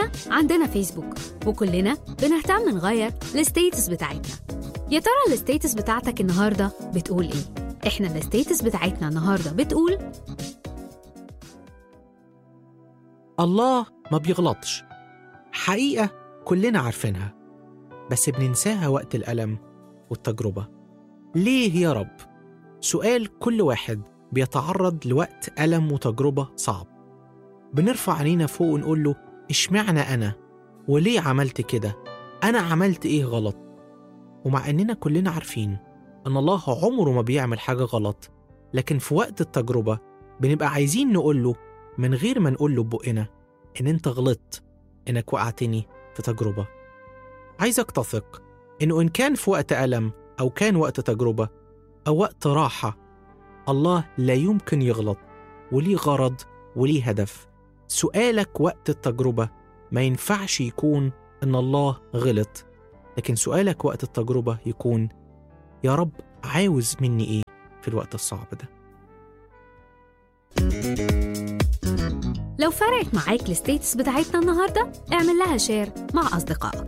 كلنا عندنا فيسبوك وكلنا بنهتم نغير الستيتس بتاعتنا يا ترى الستيتس بتاعتك النهارده بتقول ايه احنا الستيتس بتاعتنا النهارده بتقول الله ما بيغلطش حقيقة كلنا عارفينها بس بننساها وقت الألم والتجربة ليه يا رب؟ سؤال كل واحد بيتعرض لوقت ألم وتجربة صعب بنرفع عينينا فوق ونقول له اشمعنى أنا؟ وليه عملت كده؟ أنا عملت إيه غلط؟ ومع إننا كلنا عارفين إن الله عمره ما بيعمل حاجة غلط لكن في وقت التجربة بنبقى عايزين نقول له من غير ما نقول له ببقنا إن أنت غلطت إنك وقعتني في تجربة عايزك تثق إنه إن كان في وقت ألم أو كان وقت تجربة أو وقت راحة الله لا يمكن يغلط وليه غرض وليه هدف سؤالك وقت التجربة ما ينفعش يكون إن الله غلط لكن سؤالك وقت التجربة يكون يا رب عاوز مني إيه في الوقت الصعب ده لو فرقت معاك الستيتس بتاعتنا النهارده اعمل لها شير مع اصدقائك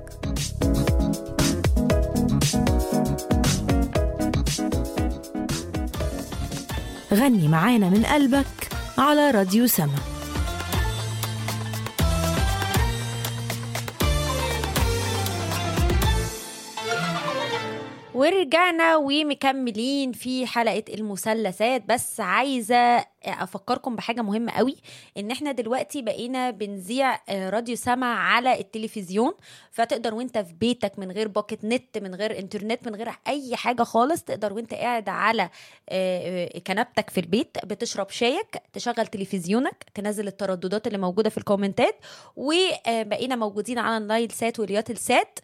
غني معانا من قلبك على راديو سما ورجعنا ومكملين في حلقة المثلثات بس عايزة أفكركم بحاجة مهمة قوي إن إحنا دلوقتي بقينا بنذيع آه، راديو سما على التلفزيون فتقدر وانت في بيتك من غير باكت نت من غير انترنت من غير أي حاجة خالص تقدر وانت قاعد على آه، آه، كنبتك في البيت بتشرب شايك تشغل تلفزيونك تنزل الترددات اللي موجودة في الكومنتات وبقينا موجودين على النايل سات ورياض سات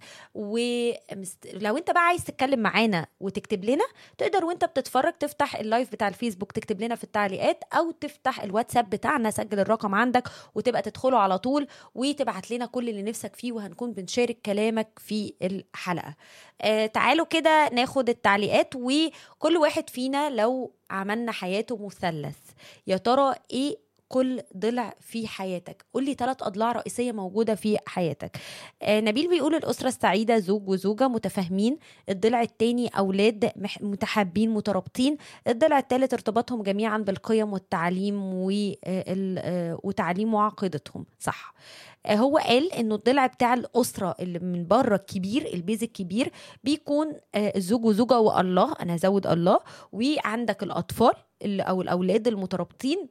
ولو انت بقى عايز تتكلم معانا وتكتب لنا تقدر وانت بتتفرج تفتح اللايف بتاع الفيسبوك تكتب لنا في التعليقات او تفتح الواتساب بتاعنا سجل الرقم عندك وتبقى تدخله على طول وتبعت لنا كل اللي نفسك فيه وهنكون بنشارك كلامك في الحلقه آه تعالوا كده ناخد التعليقات وكل واحد فينا لو عملنا حياته مثلث يا ترى ايه كل ضلع في حياتك قول لي ثلاث اضلاع رئيسيه موجوده في حياتك آه نبيل بيقول الاسره السعيده زوج وزوجه متفاهمين الضلع الثاني اولاد مح- متحابين مترابطين الضلع الثالث ارتباطهم جميعا بالقيم والتعليم وال- آه، وتعليم وعقيدتهم صح آه، هو قال انه الضلع بتاع الاسره اللي من بره الكبير البيز الكبير بيكون آه، الزوج وزوجه والله انا هزود الله وعندك الاطفال اللي- او الاولاد المترابطين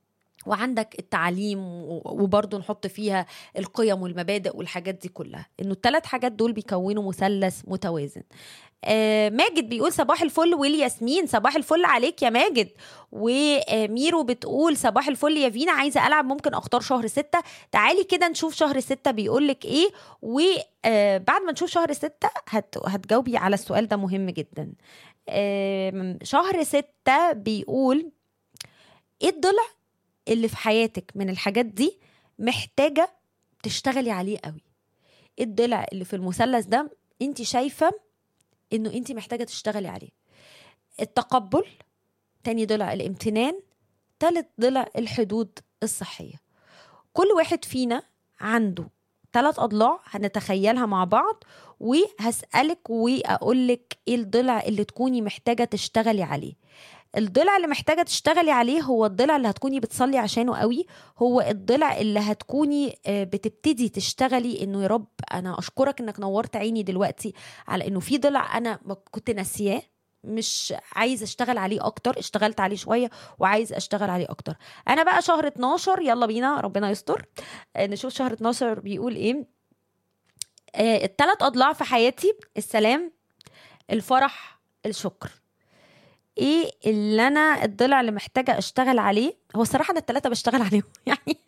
وعندك التعليم و- وبرضه نحط فيها القيم والمبادئ والحاجات دي كلها انه الثلاث حاجات دول بيكونوا مثلث متوازن آه ماجد بيقول صباح الفل والياسمين صباح الفل عليك يا ماجد وميرو بتقول صباح الفل يا فينا عايزه العب ممكن اختار شهر ستة تعالي كده نشوف شهر ستة بيقول لك ايه وبعد ما نشوف شهر ستة هت هتجاوبي على السؤال ده مهم جدا آم، شهر ستة بيقول ايه الضلع اللي في حياتك من الحاجات دي محتاجه تشتغلي عليه قوي ايه الضلع اللي في المثلث ده انت شايفه انه انت محتاجه تشتغلي عليه التقبل تاني ضلع الامتنان تالت ضلع الحدود الصحيه كل واحد فينا عنده ثلاث اضلاع هنتخيلها مع بعض وهسالك واقولك ايه الضلع اللي تكوني محتاجه تشتغلي عليه الضلع اللي محتاجه تشتغلي عليه هو الضلع اللي هتكوني بتصلي عشانه قوي هو الضلع اللي هتكوني آه، بتبتدي تشتغلي انه يا رب انا اشكرك انك نورت عيني دلوقتي على انه في ضلع انا ما كنت ناسياه مش عايز اشتغل عليه اكتر اشتغلت عليه شويه وعايز اشتغل عليه اكتر انا بقى شهر 12 يلا بينا ربنا يستر آه، نشوف شهر 12 بيقول ايه آه، الثلاث اضلاع في حياتي السلام الفرح الشكر ايه اللي انا الضلع اللي محتاجه اشتغل عليه هو الصراحه انا الثلاثه بشتغل عليهم يعني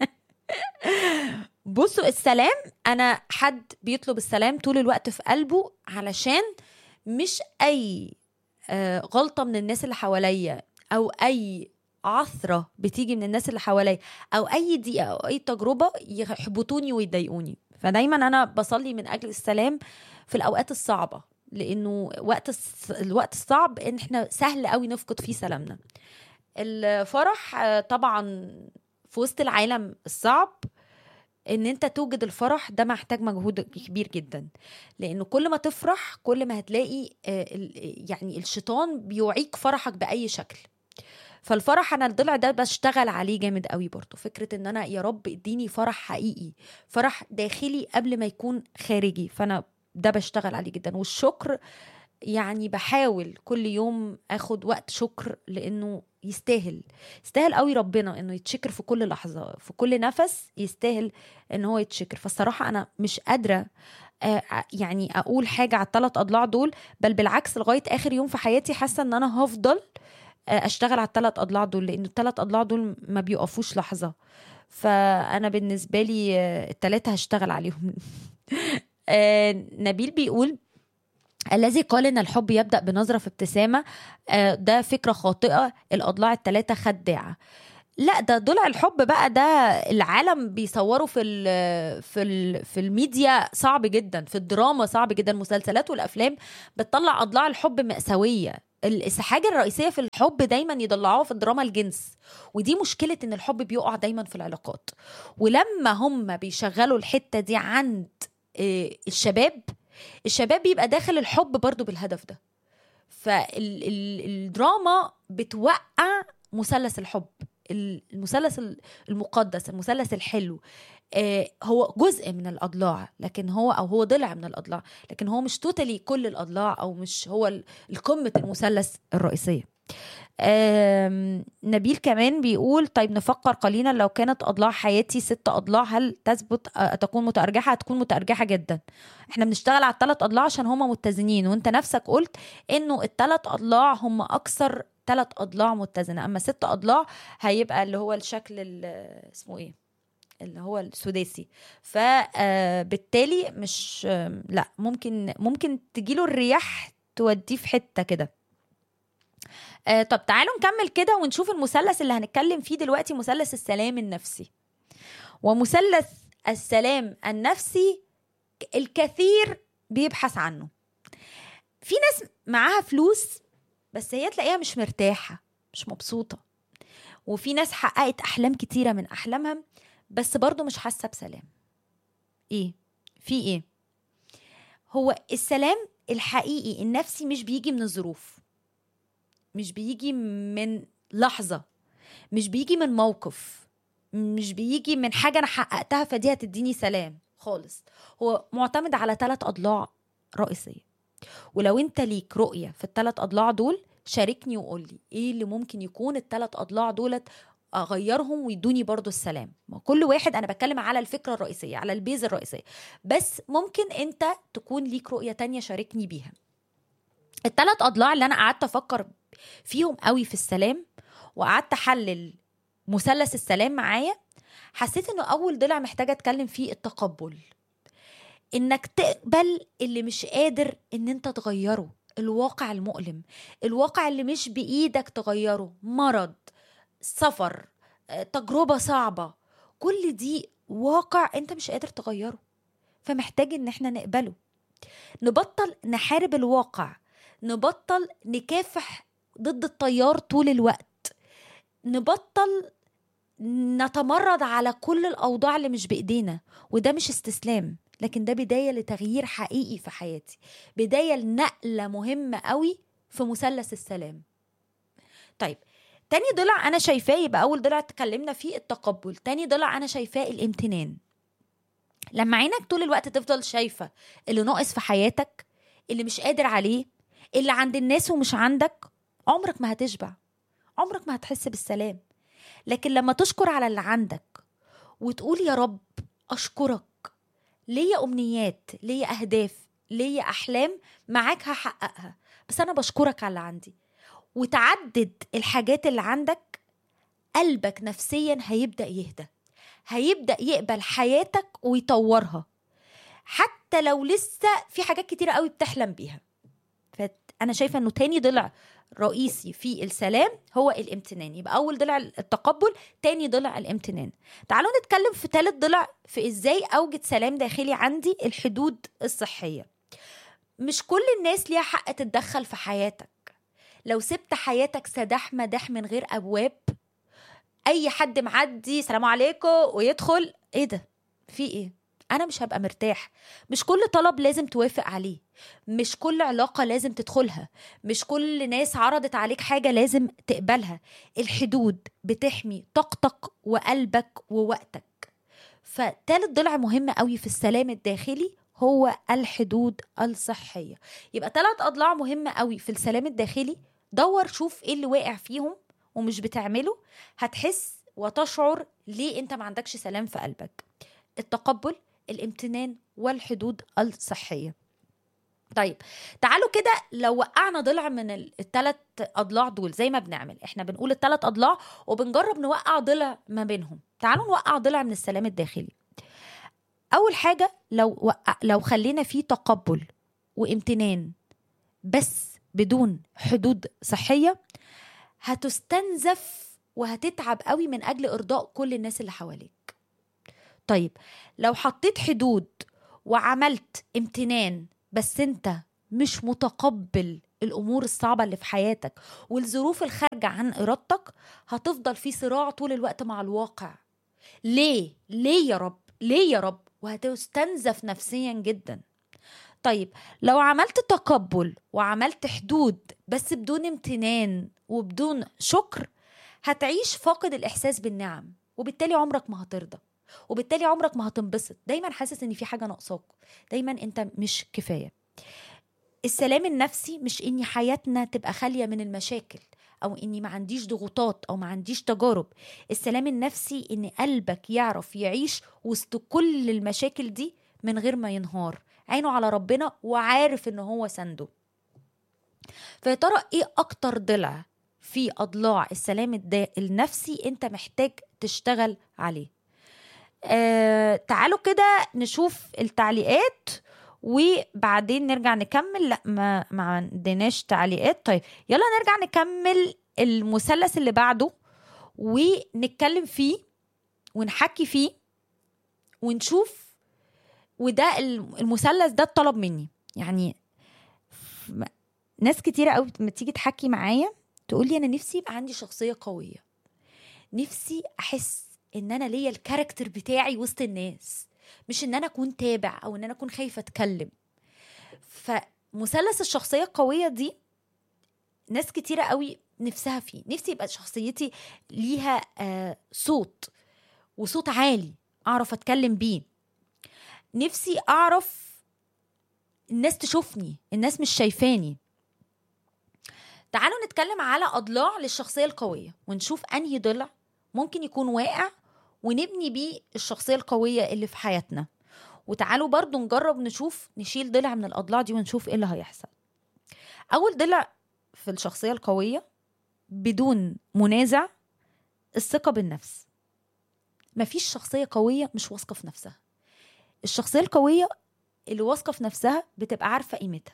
بصوا السلام انا حد بيطلب السلام طول الوقت في قلبه علشان مش اي آه، غلطه من الناس اللي حواليا او اي عثره بتيجي من الناس اللي حواليا او اي دقيقه او اي تجربه يحبطوني ويضايقوني فدايما انا بصلي من اجل السلام في الاوقات الصعبه لانه وقت الص- الوقت الصعب ان احنا سهل قوي نفقد فيه سلامنا الفرح آه، طبعا في وسط العالم الصعب ان انت توجد الفرح ده محتاج مجهود كبير جدا لانه كل ما تفرح كل ما هتلاقي آه، ال- يعني الشيطان بيوعيك فرحك باي شكل فالفرح انا الضلع ده بشتغل عليه جامد قوي برضه فكره ان انا يا رب اديني فرح حقيقي فرح داخلي قبل ما يكون خارجي فانا ده بشتغل عليه جدا والشكر يعني بحاول كل يوم اخد وقت شكر لانه يستاهل يستاهل قوي ربنا انه يتشكر في كل لحظه في كل نفس يستاهل ان هو يتشكر فالصراحه انا مش قادره آه، يعني اقول حاجه على الثلاث اضلاع دول بل بالعكس لغايه اخر يوم في حياتي حاسه ان انا هفضل آه، اشتغل على الثلاث اضلاع دول لان الثلاث اضلاع دول ما بيقفوش لحظه فانا بالنسبه لي آه، الثلاثه هشتغل عليهم آه، نبيل بيقول الذي قال ان الحب يبدا بنظره في ابتسامه آه، ده فكره خاطئه الاضلاع الثلاثه خداعه لا ده ضلع الحب بقى ده العالم بيصوروا في ال في ال في الميديا صعب جدا في الدراما صعب جدا المسلسلات والافلام بتطلع اضلاع الحب مأساويه الحاجة الرئيسية في الحب دايما يضلعوها في الدراما الجنس ودي مشكلة ان الحب بيقع دايما في العلاقات ولما هم بيشغلوا الحتة دي عند آه، الشباب الشباب بيبقى داخل الحب برضو بالهدف ده فالدراما بتوقع مثلث الحب المثلث المقدس المثلث الحلو آه، هو جزء من الاضلاع لكن هو او هو ضلع من الاضلاع لكن هو مش توتالي كل الاضلاع او مش هو ال- القمه المثلث الرئيسيه آم، نبيل كمان بيقول طيب نفكر قليلا لو كانت اضلاع حياتي ست اضلاع هل تثبت آه، تكون متارجحه هتكون متارجحه جدا احنا بنشتغل على الثلاث اضلاع عشان هما متزنين وانت نفسك قلت انه الثلاث اضلاع هم اكثر ثلاث اضلاع متزنه اما ست اضلاع هيبقى اللي هو الشكل ال- اسمه ايه اللي هو السداسي فبالتالي مش آم، لا ممكن ممكن تجيله الرياح توديه في حته كده آه، طب تعالوا نكمل كده ونشوف المثلث اللي هنتكلم فيه دلوقتي مثلث السلام النفسي ومثلث السلام النفسي الكثير بيبحث عنه في ناس معاها فلوس بس هي تلاقيها مش مرتاحة مش مبسوطة وفي ناس حققت أحلام كتيرة من أحلامها بس برضو مش حاسة بسلام إيه؟ في إيه؟ هو السلام الحقيقي النفسي مش بيجي من الظروف مش بيجي من لحظة مش بيجي من موقف مش بيجي من حاجة أنا حققتها فدي هتديني سلام خالص هو معتمد على ثلاث أضلاع رئيسية ولو انت ليك رؤية في الثلاث أضلاع دول شاركني وقول لي ايه اللي ممكن يكون الثلاث أضلاع دولت اغيرهم ويدوني برضو السلام ما كل واحد انا بتكلم على الفكره الرئيسيه على البيز الرئيسيه بس ممكن انت تكون ليك رؤيه تانية شاركني بيها الثلاث اضلاع اللي انا قعدت افكر فيهم قوي في السلام وقعدت احلل مثلث السلام معايا حسيت انه اول ضلع محتاجه اتكلم فيه التقبل انك تقبل اللي مش قادر ان انت تغيره الواقع المؤلم الواقع اللي مش بايدك تغيره مرض سفر آه، تجربه صعبه كل دي واقع انت مش قادر تغيره فمحتاج ان احنا نقبله نبطل نحارب الواقع نبطل نكافح ضد التيار طول الوقت نبطل نتمرد على كل الاوضاع اللي مش بايدينا وده مش استسلام لكن ده بدايه لتغيير حقيقي في حياتي بدايه لنقله مهمه قوي في مثلث السلام طيب تاني ضلع انا شايفاه يبقى اول ضلع اتكلمنا فيه التقبل تاني ضلع انا شايفاه الامتنان لما عينك طول الوقت تفضل شايفه اللي ناقص في حياتك اللي مش قادر عليه اللي عند الناس ومش عندك عمرك ما هتشبع عمرك ما هتحس بالسلام لكن لما تشكر على اللي عندك وتقول يا رب اشكرك ليا امنيات ليا اهداف ليا احلام معاك هحققها بس انا بشكرك على اللي عندي وتعدد الحاجات اللي عندك قلبك نفسيا هيبدا يهدى هيبدا يقبل حياتك ويطورها حتى لو لسه في حاجات كتيره قوي بتحلم بيها فانا شايفه انه تاني ضلع رئيسي في السلام هو الامتنان يبقى اول ضلع التقبل تاني ضلع الامتنان تعالوا نتكلم في ثالث ضلع في ازاي اوجد سلام داخلي عندي الحدود الصحيه مش كل الناس ليها حق تتدخل في حياتك لو سبت حياتك سداح مداح من غير ابواب اي حد معدي سلام عليكم ويدخل ايه ده في ايه انا مش هبقى مرتاح مش كل طلب لازم توافق عليه مش كل علاقة لازم تدخلها مش كل ناس عرضت عليك حاجة لازم تقبلها الحدود بتحمي طاقتك وقلبك ووقتك فتالت ضلع مهم قوي في السلام الداخلي هو الحدود الصحية يبقى تلات أضلاع مهمة قوي في السلام الداخلي دور شوف ايه اللي واقع فيهم ومش بتعمله هتحس وتشعر ليه انت ما عندكش سلام في قلبك التقبل الامتنان والحدود الصحية طيب تعالوا كده لو وقعنا ضلع من الثلاث اضلاع دول زي ما بنعمل احنا بنقول الثلاث اضلاع وبنجرب نوقع ضلع ما بينهم تعالوا نوقع ضلع من السلام الداخلي اول حاجه لو وقع لو خلينا فيه تقبل وامتنان بس بدون حدود صحيه هتستنزف وهتتعب قوي من اجل ارضاء كل الناس اللي حواليك طيب لو حطيت حدود وعملت امتنان بس انت مش متقبل الامور الصعبه اللي في حياتك والظروف الخارجه عن ارادتك هتفضل في صراع طول الوقت مع الواقع ليه ليه يا رب ليه يا رب وهتستنزف نفسيا جدا طيب لو عملت تقبل وعملت حدود بس بدون امتنان وبدون شكر هتعيش فاقد الاحساس بالنعم وبالتالي عمرك ما هترضى وبالتالي عمرك ما هتنبسط دايما حاسس ان في حاجه ناقصاك دايما انت مش كفايه السلام النفسي مش اني حياتنا تبقى خاليه من المشاكل او اني ما عنديش ضغوطات او ما عنديش تجارب السلام النفسي ان قلبك يعرف يعيش وسط كل المشاكل دي من غير ما ينهار عينه على ربنا وعارف ان هو سنده فيا ترى ايه اكتر ضلع في اضلاع السلام الدا- النفسي انت محتاج تشتغل عليه آه تعالوا كده نشوف التعليقات وبعدين نرجع نكمل لا ما ما عندناش تعليقات طيب يلا نرجع نكمل المثلث اللي بعده ونتكلم فيه ونحكي فيه ونشوف وده الم- المثلث ده اتطلب مني يعني م- ناس كتيرة قوي لما تيجي تحكي معايا تقول لي انا نفسي يبقى عندي شخصية قوية نفسي احس ان انا ليا الكاركتر بتاعي وسط الناس مش ان انا اكون تابع او ان انا اكون خايفه اتكلم فمثلث الشخصيه القويه دي ناس كتيره قوي نفسها فيه نفسي يبقى شخصيتي ليها آه صوت وصوت عالي اعرف اتكلم بيه نفسي اعرف الناس تشوفني الناس مش شايفاني تعالوا نتكلم على اضلاع للشخصيه القويه ونشوف انهي ضلع ممكن يكون واقع ونبني بيه الشخصيه القويه اللي في حياتنا وتعالوا برضو نجرب نشوف نشيل ضلع من الاضلاع دي ونشوف ايه اللي هيحصل اول ضلع في الشخصيه القويه بدون منازع الثقه بالنفس مفيش شخصيه قويه مش واثقه في نفسها الشخصيه القويه اللي واثقه في نفسها بتبقى عارفه قيمتها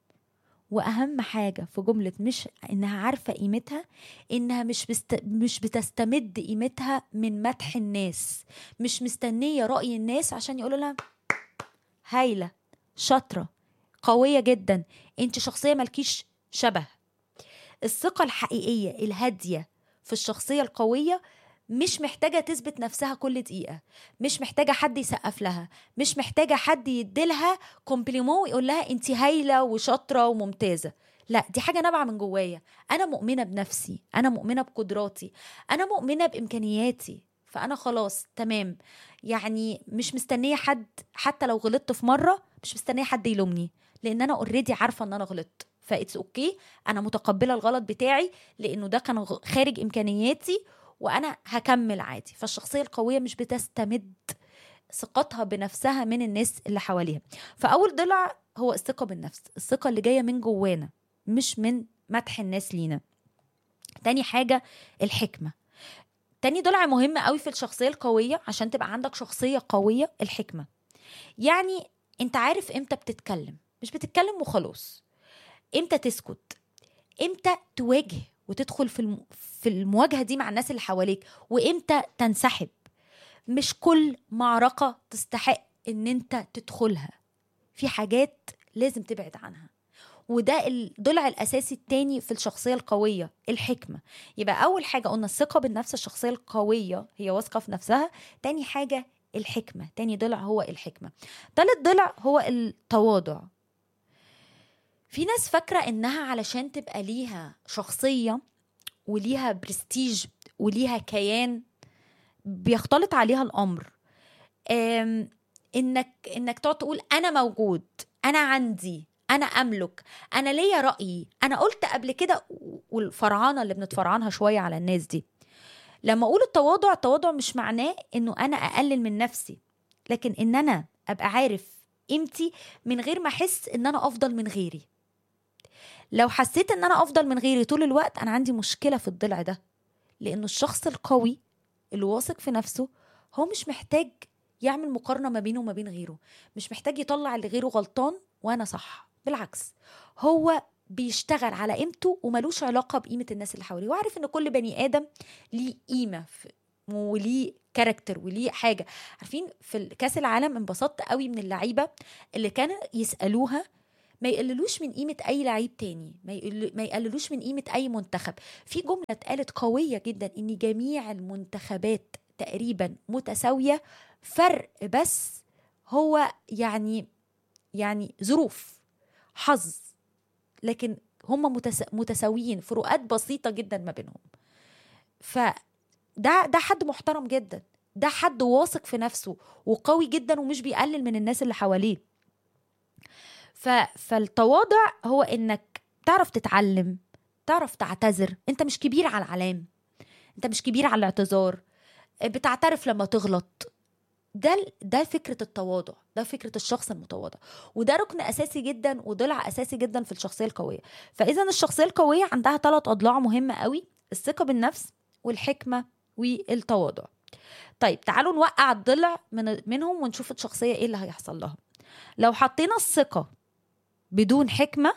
واهم حاجه في جمله مش انها عارفه قيمتها انها مش بست... مش بتستمد قيمتها من مدح الناس مش مستنيه راي الناس عشان يقولوا لها هايله شاطره قويه جدا انت شخصيه ملكيش شبه الثقه الحقيقيه الهاديه في الشخصيه القويه مش محتاجة تثبت نفسها كل دقيقة مش محتاجة حد يسقف لها مش محتاجة حد يديلها كومبليمون ويقول لها انت هايلة وشاطرة وممتازة لا دي حاجة نابعة من جوايا أنا مؤمنة بنفسي أنا مؤمنة بقدراتي أنا مؤمنة بإمكانياتي فأنا خلاص تمام يعني مش مستنية حد حتى لو غلطت في مرة مش مستنية حد يلومني لأن أنا اوريدي عارفة إن أنا غلطت فإتس أوكي أنا متقبلة الغلط بتاعي لأنه ده كان غ- خارج إمكانياتي وانا هكمل عادي فالشخصيه القويه مش بتستمد ثقتها بنفسها من الناس اللي حواليها فاول ضلع هو الثقه بالنفس الثقه اللي جايه من جوانا مش من مدح الناس لينا تاني حاجه الحكمه تاني ضلع مهم قوي في الشخصيه القويه عشان تبقى عندك شخصيه قويه الحكمه يعني انت عارف امتى بتتكلم مش بتتكلم وخلاص امتى تسكت امتى تواجه وتدخل في الم... في المواجهه دي مع الناس اللي حواليك وامتى تنسحب مش كل معركه تستحق ان انت تدخلها في حاجات لازم تبعد عنها وده الضلع الاساسي التاني في الشخصيه القويه الحكمه يبقى اول حاجه قلنا الثقه بالنفس الشخصيه القويه هي واثقه في نفسها تاني حاجه الحكمة تاني ضلع هو الحكمة تالت ضلع هو التواضع في ناس فاكرة إنها علشان تبقى ليها شخصية وليها برستيج وليها كيان بيختلط عليها الأمر أم، إنك إنك تقعد تقول أنا موجود أنا عندي أنا أملك أنا ليا رأيي أنا قلت قبل كده والفرعانة اللي بنتفرعنها شوية على الناس دي لما اقول التواضع التواضع مش معناه انه انا اقلل من نفسي لكن ان انا ابقى عارف قيمتي من غير ما احس ان انا افضل من غيري لو حسيت ان انا افضل من غيري طول الوقت انا عندي مشكله في الضلع ده لانه الشخص القوي اللي واثق في نفسه هو مش محتاج يعمل مقارنه ما بينه وما بين غيره مش محتاج يطلع اللي غيره غلطان وانا صح بالعكس هو بيشتغل على قيمته وملوش علاقه بقيمه الناس اللي حواليه وعارف ان كل بني ادم ليه قيمه في وليه كاركتر وليه حاجه عارفين في كاس العالم انبسطت قوي من اللعيبه اللي كانوا يسالوها ما يقللوش من قيمه اي لعيب تاني ما, يقل... ما يقللوش من قيمه اي منتخب في جمله اتقالت قويه جدا ان جميع المنتخبات تقريبا متساويه فرق بس هو يعني يعني ظروف حظ لكن هم متس... متساويين فروقات بسيطه جدا ما بينهم فده ده حد محترم جدا ده حد واثق في نفسه وقوي جدا ومش بيقلل من الناس اللي حواليه ف... فالتواضع هو انك تعرف تتعلم تعرف تعتذر انت مش كبير على العلام انت مش كبير على الاعتذار بتعترف لما تغلط ده ده فكره التواضع ده فكره الشخص المتواضع وده ركن اساسي جدا وضلع اساسي جدا في الشخصيه القويه فاذا الشخصيه القويه عندها ثلاث اضلاع مهمه قوي الثقه بالنفس والحكمه والتواضع طيب تعالوا نوقع الضلع من منهم ونشوف الشخصيه ايه اللي هيحصل لها لو حطينا الثقه بدون حكمه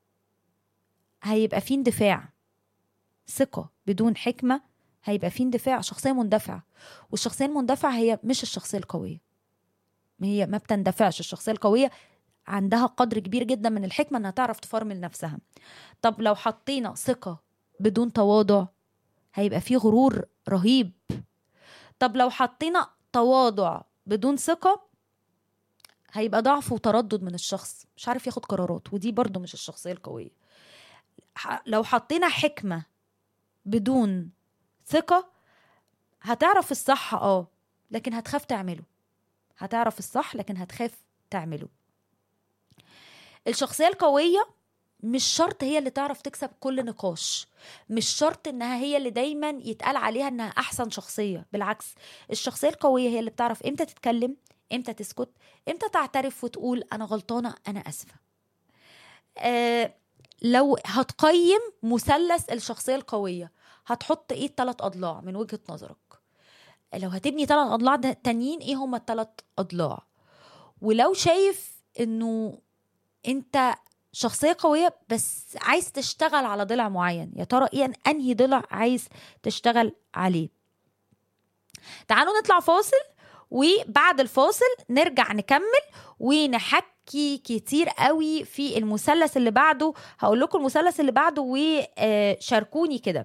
هيبقى في اندفاع ثقه بدون حكمه هيبقى في اندفاع شخصيه مندفعه والشخصيه المندفعه هي مش الشخصيه القويه هي ما بتندفعش الشخصيه القويه عندها قدر كبير جدا من الحكمه انها تعرف تفرمل نفسها طب لو حطينا ثقه بدون تواضع هيبقى في غرور رهيب طب لو حطينا تواضع بدون ثقه هيبقى ضعف وتردد من الشخص مش عارف ياخد قرارات ودي برضو مش الشخصيه القويه لو حطينا حكمه بدون ثقه هتعرف الصح اه لكن هتخاف تعمله هتعرف الصح لكن هتخاف تعمله الشخصيه القويه مش شرط هي اللي تعرف تكسب كل نقاش مش شرط انها هي اللي دايما يتقال عليها انها احسن شخصيه بالعكس الشخصيه القويه هي اللي بتعرف امتى تتكلم امتى تسكت امتى تعترف وتقول انا غلطانه انا اسفه آه لو هتقيم مثلث الشخصيه القويه هتحط ايه الثلاث اضلاع من وجهه نظرك لو هتبني ثلاث اضلاع تانيين ايه هما الثلاث اضلاع ولو شايف انه انت شخصيه قويه بس عايز تشتغل على ضلع معين يا ترى ايه انهي ضلع عايز تشتغل عليه تعالوا نطلع فاصل وبعد الفاصل نرجع نكمل ونحكي كتير قوي في المثلث اللي بعده هقول لكم المثلث اللي بعده وشاركوني كده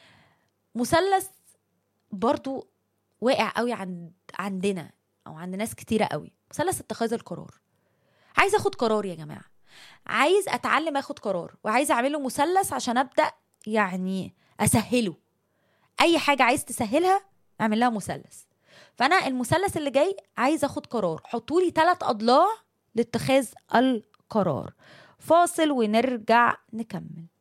مثلث برضو واقع قوي عند عندنا او عند ناس كتيره قوي مثلث اتخاذ القرار عايز اخد قرار يا جماعه عايز اتعلم اخد قرار وعايز اعمله مثلث عشان ابدا يعني اسهله اي حاجه عايز تسهلها اعمل لها مثلث فانا المثلث اللي جاي عايز اخد قرار حطوا لي ثلاث اضلاع لاتخاذ القرار فاصل ونرجع نكمل